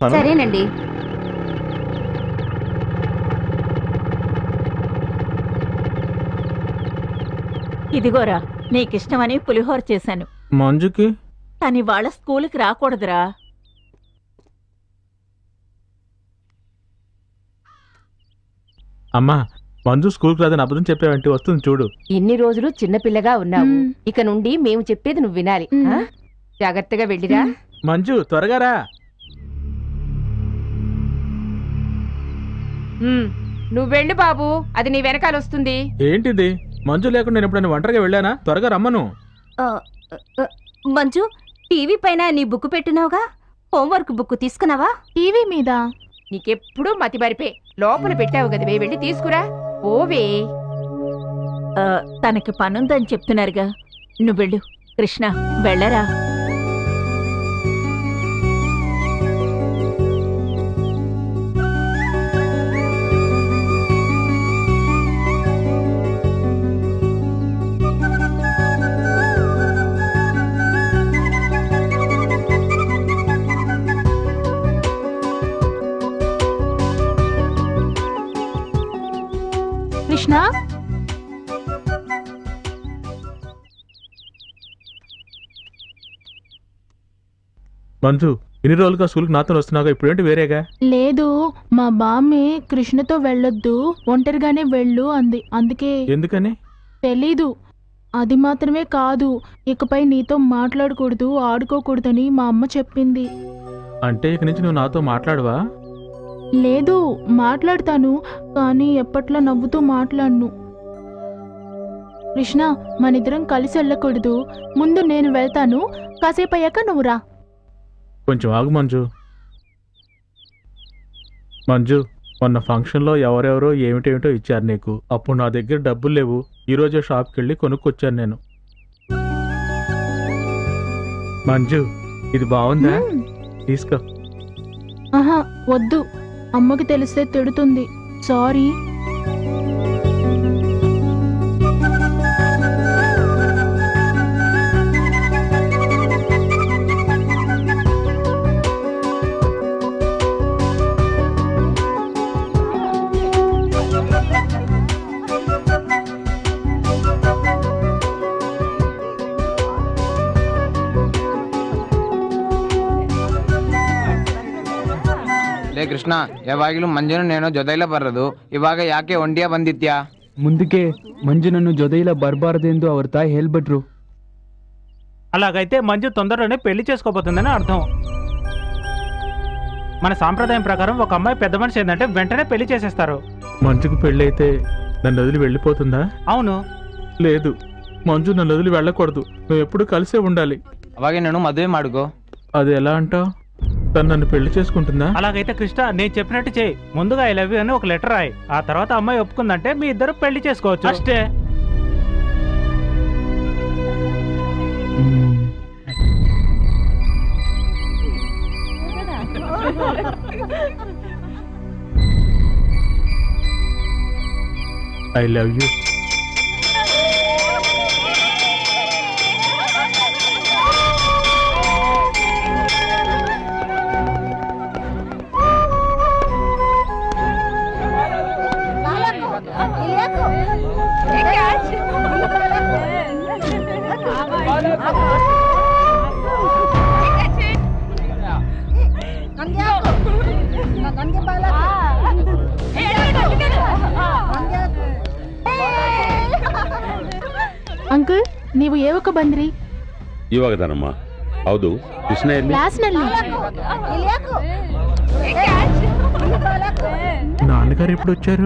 వస్తాను సరేనండి ఇదిగోరా నీకిష్టమని పులిహోర చేశాను మంజుకి కానీ వాళ్ళ స్కూలుకి రాకూడదురా అమ్మా మంజు స్కూల్కి రాదని అబద్ధం చెప్పావంటే వస్తుంది చూడు ఇన్ని రోజులు చిన్నపిల్లగా ఉన్నావు మ్మ్. ఇక నుండి మేము చెప్పేది నువ్వు వినాలి మ్మ్. ఆ? జాగ్రత్తగా వెళ్ళిరా మంజు త్వరగా రా మ్మ్. నువ్వు వెళ్ళు బాబు అది నీ వెనకాల వస్తుంది ఏంటిది మంజు లేకుండా నేను ఎప్పుడైనా ఒంటరిగా వెళ్ళానా త్వరగా రమ్మను ఆ, ఆ, మంజు టీవీ పైన నీ బుక్ పెట్టున్నావుగా హోంవర్క్ బుక్ తీసుకున్నావా టీవీ మీద నీకెప్పుడు మతి మరిపే లోపల పెట్టావు కదవే వెళ్ళి తీసుకురా ఓవే ఆ, తనకి పనుందని చెప్తున్నారుగా నువ్వు వెళ్ళు కృష్ణ వెళ్ళరా కృష్ణ మంజు ఇన్ని రోజులుగా స్కూల్కి నాతో వస్తున్నావుగా ఇప్పుడేంటి వేరేగా లేదు మా బామ్మే కృష్ణతో వెళ్ళొద్దు ఒంటరిగానే వెళ్ళు అంది అందుకే ఎందుకని తెలీదు అది మాత్రమే కాదు ఇకపై నీతో మాట్లాడకూడదు ఆడుకోకూడదని మా అమ్మ చెప్పింది అంటే ఇక నుంచి నువ్వు నాతో మాట్లాడవా లేదు మాట్లాడతాను కానీ ఎప్పట్లా నవ్వుతూ మాట్లాడను కృష్ణ మనిద్దరం కలిసి వెళ్ళకూడదు ముందు నేను వెళ్తాను కాసేపు అయ్యాక నువ్వు రా కొంచెం ఆగు మంజు మంజు మొన్న ఫంక్షన్లో ఎవరెవరో ఏమిటేమిటో ఇచ్చారు నీకు అప్పుడు నా దగ్గర డబ్బులు లేవు ఈ రోజే షాప్కి వెళ్ళి కొనుక్కొచ్చాను నేను మంజు ఇది బాగుందా మ్మ్. తీసుకో ఆహా వద్దు అమ్మకి తెలిస్తే తిడుతుంది సారీ ಲೇ ಕೃಷ್ಣ ಯಾವಾಗಲೂ ಮಂಜುನು ನೇನು ಜೊತೆಲ್ಲ ಬರೋದು ಇವಾಗ ಯಾಕೆ ಒಂಟಿಯ ಬಂದಿತ್ಯಾ ಮುಂದಕ್ಕೆ ಮಂಜು ನನ್ನು ಜೊತೆಯಿಲ್ಲ ಬರಬಾರದೆಂದು ಅವ್ರ ತಾಯಿ ಹೇಳ್ಬಿಟ್ರು అలాగైతే మంజు తొందరలోనే పెళ్లి చేసుకోబోతుందని అర్థం మన సాంప్రదాయం ప్రకారం ఒక అమ్మాయి పెద్ద మనిషి ఏంటంటే వెంటనే పెళ్లి చేసేస్తారు మంజుకు పెళ్ళైతే నన్ను వదిలి వెళ్ళిపోతుందా అవును లేదు మంజు నన్ను వదిలి వెళ్ళకూడదు నువ్వు ఎప్పుడు కలిసే ఉండాలి ಅವಾಗ ನೀನು ಮದುವೆ ಮಾಡ್ಕೋ అది ఎలా అంటావు తను నన్ను పెళ్లి చేసుకుంటుందా అలాగైతే కృష్ణ నేను చెప్పినట్టు చేయి ముందుగా ఐ లవ్ యూ అని ఒక లెటర్ రాయి ఆ తర్వాత అమ్మాయి ఒప్పుకుందంటే మీ ఇద్దరు పెళ్లి చేసుకోవచ్చు అష్టే మ్మ్. ఐ లవ్ యూ ಅಂಕಲ್ ನೀವು ಏವಕ್ಕ ಬಂದ್ರಿ ಇವಾಗದಾನಮ್ಮ ಹೌದು ಕೃಷ್ಣ ಎಲ್ಲಿ ಕ್ಲಾಸ್ನಲ್ಲಿ నాన్నగారు ఎప్పుడు వచ్చారు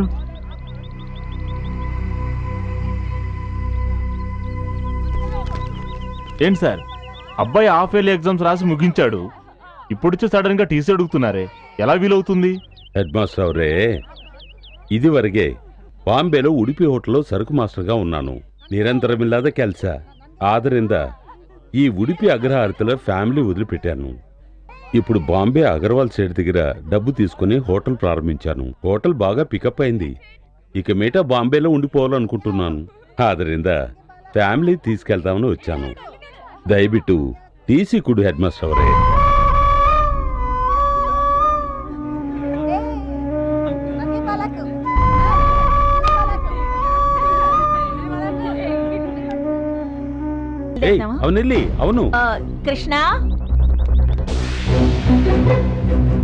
ఏంటి సార్ అబ్బాయి హాఫ్ ఇయర్లీ ఎగ్జామ్స్ రాసి ముగించాడు ఇప్పుడు సడన్ గా టీసీ అడుగుతున్నారే ఎలా వీలవుతుంది ಹೆಡ್ ಮಾಸ್ಟರ್ ಅವರೇ ಇದುವರೆಗೆ ಬಾಂಬೆలో ಉಡುಪಿ ಹೋಟೆల్లో ಸರಕು ಮಾಸ್ಟರ್గా ఉన్నాను నిరంతరమిల్లాದ ಕೆಲಸ ಆದ್ದರಿಂದ ఈ ఉడిపి అగ్రహారతిలో ఫ్యామిలీ వదిలిపెట్టాను ఇప్పుడు బాంబే అగర్వాల్ సైడ్ దగ్గర డబ్బు తీసుకుని హోటల్ ప్రారంభించాను హోటల్ బాగా పికప్ అయింది ఇక మీట బాంబేలో ఉండిపోవాలనుకుంటున్నాను ಆದ್ದರಿಂದ ఫ్యామిలీ తీసుకెళ్తామని వచ్చాను దయవిಟ್ಟು టీసీ కుడు హెడ్ మాస్టర్ అవరే ఏయ్ వెళ్దామా? అవునెల్లి అవును ఆ, కృష్ణ